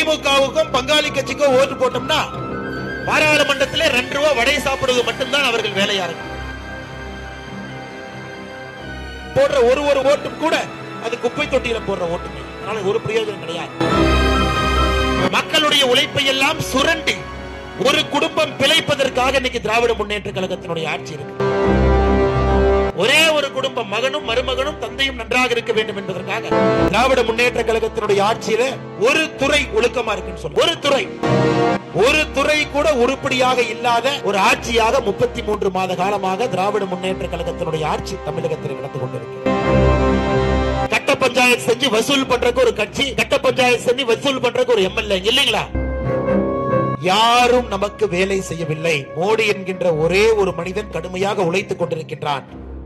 திமுகவுக்கும் பங்காளி கட்சிக்கும் ஓட்டு போட்டோம்னா பாராளுமன்றத்திலே ரெண்டு ரூபா வடை சாப்பிடுவது மட்டும்தான் அவர்கள் வேலையா இருக்கும் போடுற ஒரு ஒரு ஓட்டும் கூட அது குப்பை தொட்டியில போடுற ஓட்டுங்க அதனால ஒரு பிரயோஜனம் கிடையாது மக்களுடைய உழைப்பை எல்லாம் சுரண்டி ஒரு குடும்பம் பிழைப்பதற்காக இன்னைக்கு திராவிட முன்னேற்ற கழகத்தினுடைய ஆட்சி இருக்கு ஒரே ஒரு குடும்பம் மகனும் மருமகனும் தந்தையும் நன்றாக இருக்க வேண்டும் என்பதற்காக திராவிட முன்னேற்ற கழகத்தினுடைய ஆட்சியில ஒரு துறை ஒழுக்கமா இருக்குன்னு சொல்ல ஒரு துறை ஒரு துறை கூட உருப்படியாக இல்லாத ஒரு ஆட்சியாக முப்பத்தி மூன்று மாத காலமாக திராவிட முன்னேற்ற கழகத்தினுடைய ஆட்சி தமிழகத்தில் நடந்து கொண்டிருக்கு கட்ட பஞ்சாயத்து செஞ்சு வசூல் பண்றதுக்கு ஒரு கட்சி கட்ட பஞ்சாயத்து செஞ்சு வசூல் பண்றதுக்கு ஒரு எம்எல்ஏ இல்லைங்களா யாரும் நமக்கு வேலை செய்யவில்லை மோடி என்கின்ற ஒரே ஒரு மனிதன் கடுமையாக உழைத்துக் கொண்டிருக்கின்றான்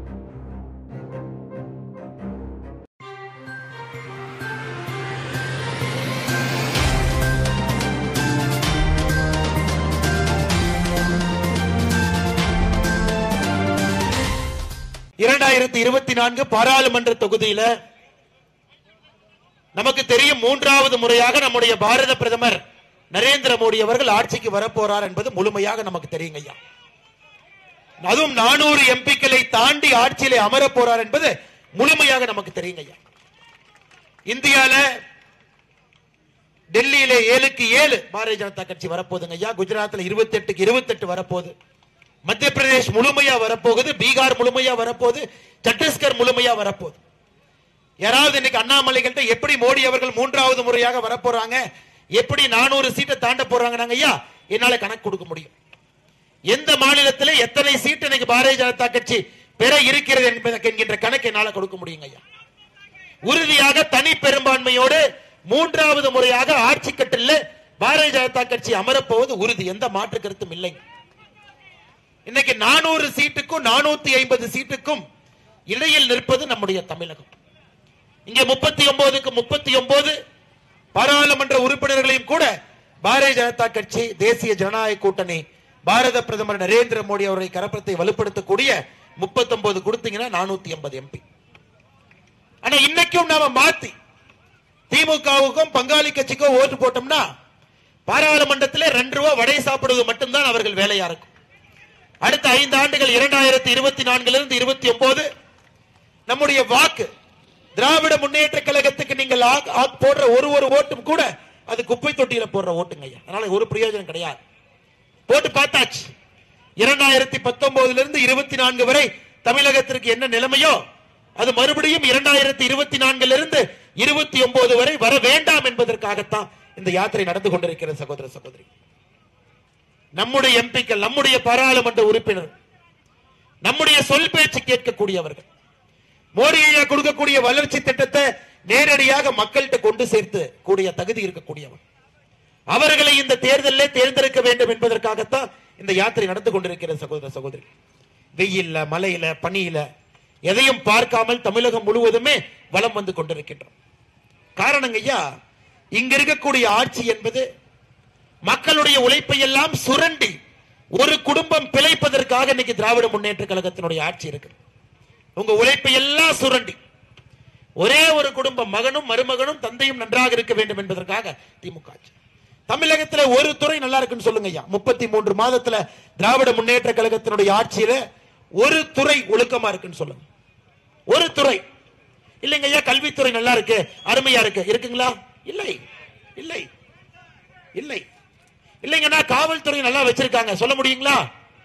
இரண்டாயிரத்தி இருபத்தி நான்கு பாராளுமன்ற தொகுதியில நமக்கு தெரியும் மூன்றாவது முறையாக நம்முடைய பாரத பிரதமர் நரேந்திர மோடி அவர்கள் ஆட்சிக்கு வரப்போறார் என்பது முழுமையாக நமக்கு தெரியுங்க ஐயா அதுவும் நானூறு எம்பிக்களை தாண்டி ஆட்சியிலே அமர போறார் என்பது முழுமையாக நமக்கு தெரியுங்க ஐயா இந்தியால டெல்லியிலே ஏழுக்கு ஏழு பாரதிய ஜனதா கட்சி வரப்போகுதுங்க ஐயா குஜராத்ல இருபத்தி எட்டுக்கு இருபத்தி எட்டு வரப்போகுது மத்திய பிரதேஷ் முழுமையா வரப்போகுது பீகார் முழுமையா வரப்போகுது சத்தீஸ்கர் முழுமையா வரப்போகுது யாராவது இன்னைக்கு அண்ணாமலைகள்ட்ட எப்படி மோடி அவர்கள் மூன்றாவது முறையாக வரப்போறாங்க எப்படி நானூறு சீட்டை தாண்ட போறாங்க ஐயா என்னால கணக்கு கொடுக்க முடியும் எந்த மாநிலத்தில் எத்தனை சீட் இன்னைக்கு பாரதிய ஜனதா கட்சி பெற இருக்கிறது என்பதற்கு என்கின்ற கணக்கு என்னால கொடுக்க முடியுங்க ஐயா உறுதியாக தனி பெரும்பான்மையோடு மூன்றாவது முறையாக ஆட்சி கட்டில் பாரதிய ஜனதா கட்சி அமரப்போவது உறுதி எந்த மாற்று கருத்தும் இல்லைங்க இன்னைக்கு நானூறு சீட்டுக்கும் நானூத்தி ஐம்பது சீட்டுக்கும் இடையில் நிற்பது நம்முடைய தமிழகம் இங்க முப்பத்தி ஒன்பதுக்கு முப்பத்தி ஒன்பது பாராளுமன்ற உறுப்பினர்களையும் கூட பாரதிய ஜனதா கட்சி தேசிய ஜனநாயக கூட்டணி பாரத பிரதமர் நரேந்திர மோடி அவருடைய கரப்பத்தை வலுப்படுத்தக்கூடிய முப்பத்தி ஒன்பது கொடுத்தீங்கன்னா நானூத்தி எண்பது எம்பி ஆனா இன்னைக்கும் நாம மாத்தி திமுகவுக்கும் பங்காளி கட்சிக்கும் ஓட்டு போட்டோம்னா பாராளுமன்றத்திலே ரெண்டு ரூபா வடை சாப்பிடுவது மட்டும்தான் அவர்கள் வேலையா இருக்கும் அடுத்த ஐந்து ஆண்டுகள் இரண்டாயிரத்தி இருபத்தி நான்குல இருந்து இருபத்தி ஒன்பது நம்முடைய வாக்கு திராவிட முன்னேற்ற கழகத்துக்கு நீங்கள் ஆ- ஆ- போடுற ஒரு ஒரு ஓட்டும் கூட அது குப்பை தொட்டியில போடுற ஓட்டுங்க ஐயா அதனால ஒரு பிரயோஜனம் கிடையாது போட்டு பார்த்தாச்சு இரண்டாயிரத்தி பத்தொன்பதுல இருந்து இருபத்தி நான்கு வரை தமிழகத்திற்கு என்ன நிலைமையோ அது மறுபடியும் இரண்டாயிரத்தி இருபத்தி நான்குல இருந்து இருபத்தி ஒன்பது வரை வர வேண்டாம் என்பதற்காகத்தான் இந்த யாத்திரை நடந்து கொண்டிருக்கிறது சகோதர சகோதரி நம்முடைய எம்பிக்கள் நம்முடைய பாராளுமன்ற உறுப்பினர் நம்முடைய சொல் பேச்சு கேட்கக்கூடியவர்கள் மோடி ஐயா கொடுக்கக்கூடிய வளர்ச்சி திட்டத்தை நேரடியாக மக்கள்கிட்ட கொண்டு சேர்த்து கூடிய தகுதி இருக்கக்கூடியவர் அவர்களை இந்த தேர்தலில் தேர்ந்தெடுக்க வேண்டும் என்பதற்காகத்தான் இந்த யாத்திரை நடந்து கொண்டிருக்கிறது சகோதர சகோதரி வெயில்ல மலையில பனியில எதையும் பார்க்காமல் தமிழகம் முழுவதுமே வலம் வந்து கொண்டிருக்கின்றோம் காரணங்க ஐயா இங்க இருக்கக்கூடிய ஆட்சி என்பது மக்களுடைய உழைப்பை எல்லாம் சுரண்டி ஒரு குடும்பம் பிழைப்பதற்காக இன்னைக்கு திராவிட முன்னேற்ற கழகத்தினுடைய ஆட்சி இருக்கு உங்க உழைப்பை எல்லாம் சுரண்டி ஒரே ஒரு குடும்பம் மகனும் மருமகனும் தந்தையும் நன்றாக இருக்க வேண்டும் என்பதற்காக திமுக ஆட்சி தமிழகத்துல ஒரு துறை நல்லா இருக்குன்னு சொல்லுங்க ஐயா முப்பத்தி மூன்று மாதத்துல திராவிட முன்னேற்ற கழகத்தினுடைய ஆட்சியில ஒரு துறை ஒழுக்கமா இருக்குன்னு சொல்லுங்க ஒரு துறை இல்லைங்க ஐயா கல்வித்துறை நல்லா இருக்கு அருமையா இருக்கு இருக்குங்களா இல்லை இல்லை இல்லை இல்லைங்கன்னா காவல்துறை நல்லா வச்சிருக்காங்க சொல்ல முடியுங்களா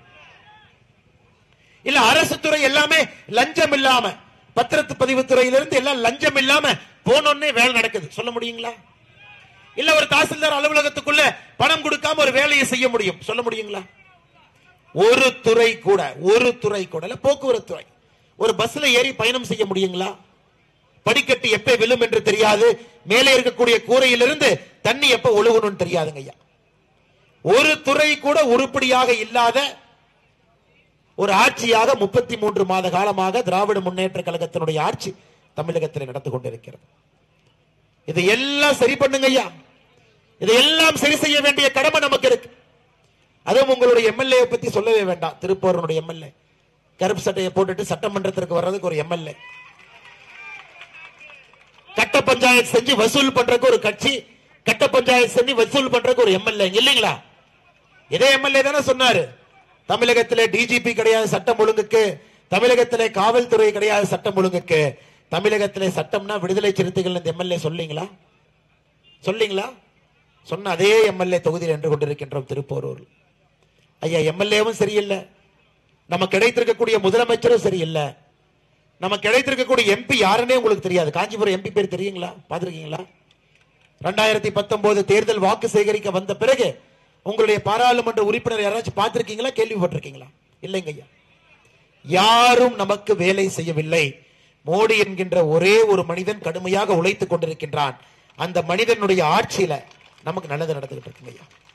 இல்ல அரசு துறை எல்லாமே லஞ்சம் இல்லாம பத்திரத்து பதிவு துறையிலிருந்து எல்லாம் லஞ்சம் இல்லாம போனோன்னே வேலை நடக்குது சொல்ல முடியுங்களா இல்ல ஒரு தாசில்தார் அலுவலகத்துக்குள்ள பணம் கொடுக்காம ஒரு வேலையை செய்ய முடியும் சொல்ல முடியுங்களா ஒரு துறை கூட ஒரு துறை கூட இல்ல போக்குவரத்து துறை ஒரு பஸ்ல ஏறி பயணம் செய்ய முடியுங்களா படிக்கட்டு எப்ப விழும் என்று தெரியாது மேலே இருக்கக்கூடிய கூரையிலிருந்து தண்ணி எப்ப ஒழுகணும்னு தெரியாதுங்க ஐயா ஒரு துறை கூட உருப்படியாக இல்லாத ஒரு ஆட்சியாக முப்பத்தி மூன்று மாத காலமாக திராவிட முன்னேற்ற கழகத்தினுடைய ஆட்சி தமிழகத்தில் நடந்து கொண்டிருக்கிறது இதை எல்லாம் சரி பண்ணுங்க ஐயா இதையெல்லாம் சரி செய்ய வேண்டிய கடமை நமக்கு இருக்கு அதுவும் உங்களுடைய எம்எல்ஏ பத்தி சொல்லவே வேண்டாம் திருப்பூரனுடைய எம்எல்ஏ கருப்பு சட்டையை போட்டுட்டு சட்டமன்றத்திற்கு வர்றதுக்கு ஒரு எம்எல்ஏ கட்ட பஞ்சாயத்து செஞ்சு வசூல் பண்றதுக்கு ஒரு கட்சி கட்ட பஞ்சாயத்து பண்ணி வசூல் பண்றதுக்கு ஒரு எம்எல்ஏ இல்லைங்களா இதே எம்எல்ஏ தானே சொன்னாரு தமிழகத்திலே டிஜிபி கிடையாது சட்டம் ஒழுங்குக்கு தமிழகத்திலே காவல்துறை கிடையாது சட்டம் ஒழுங்குக்கு தமிழகத்திலே சட்டம்னா விடுதலை சிறுத்தைகள் இந்த எம்எல்ஏ சொல்லீங்களா சொல்லீங்களா சொன்ன அதே எம்எல்ஏ தொகுதியில் நின்று கொண்டிருக்கின்றோம் திருப்போரூர் ஐயா எம்எல்ஏவும் சரியில்லை நமக்கு கிடைத்திருக்கக்கூடிய முதலமைச்சரும் சரியில்லை நமக்கு கிடைத்திருக்கக்கூடிய எம்பி யாருன்னே உங்களுக்கு தெரியாது காஞ்சிபுரம் எம்பி பேர் தெரியுங்களா பார்த்திருக்கீங்களா ரெண்டாயிரத்தி பத்தொன்பது தேர்தல் வாக்கு சேகரிக்க வந்த பிறகு உங்களுடைய பாராளுமன்ற உறுப்பினர் யாராச்சும் பார்த்திருக்கீங்களா கேள்விப்பட்டிருக்கீங்களா இல்லைங்க ஐயா யாரும் நமக்கு வேலை செய்யவில்லை மோடி என்கின்ற ஒரே ஒரு மனிதன் கடுமையாக உழைத்துக் கொண்டிருக்கின்றான் அந்த மனிதனுடைய ஆட்சியில நமக்கு நல்லது நடந்துகிட்டு இருக்குங்க ஐயா